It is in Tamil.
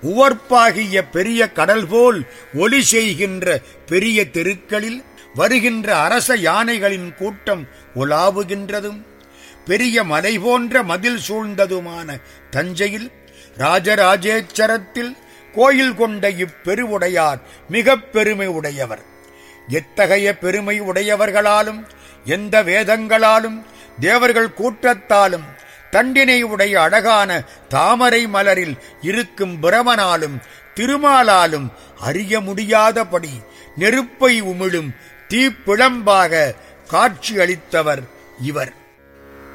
உவர்ப்பாகிய பெரிய கடல் போல் ஒலி செய்கின்ற பெரிய தெருக்களில் வருகின்ற அரச யானைகளின் கூட்டம் உலாவுகின்றதும் பெரிய மலை போன்ற மதில் சூழ்ந்ததுமான தஞ்சையில் ராஜராஜேச்சரத்தில் கோயில் கொண்ட இப்பெருவுடையார் மிகப் பெருமை உடையவர் எத்தகைய பெருமை உடையவர்களாலும் எந்த வேதங்களாலும் தேவர்கள் கூட்டத்தாலும் தண்டினை உடைய அழகான தாமரை மலரில் இருக்கும் பிரமனாலும் திருமாலாலும் அறிய முடியாதபடி நெருப்பை உமிழும் தீப்பிழம்பாக காட்சியளித்தவர் இவர்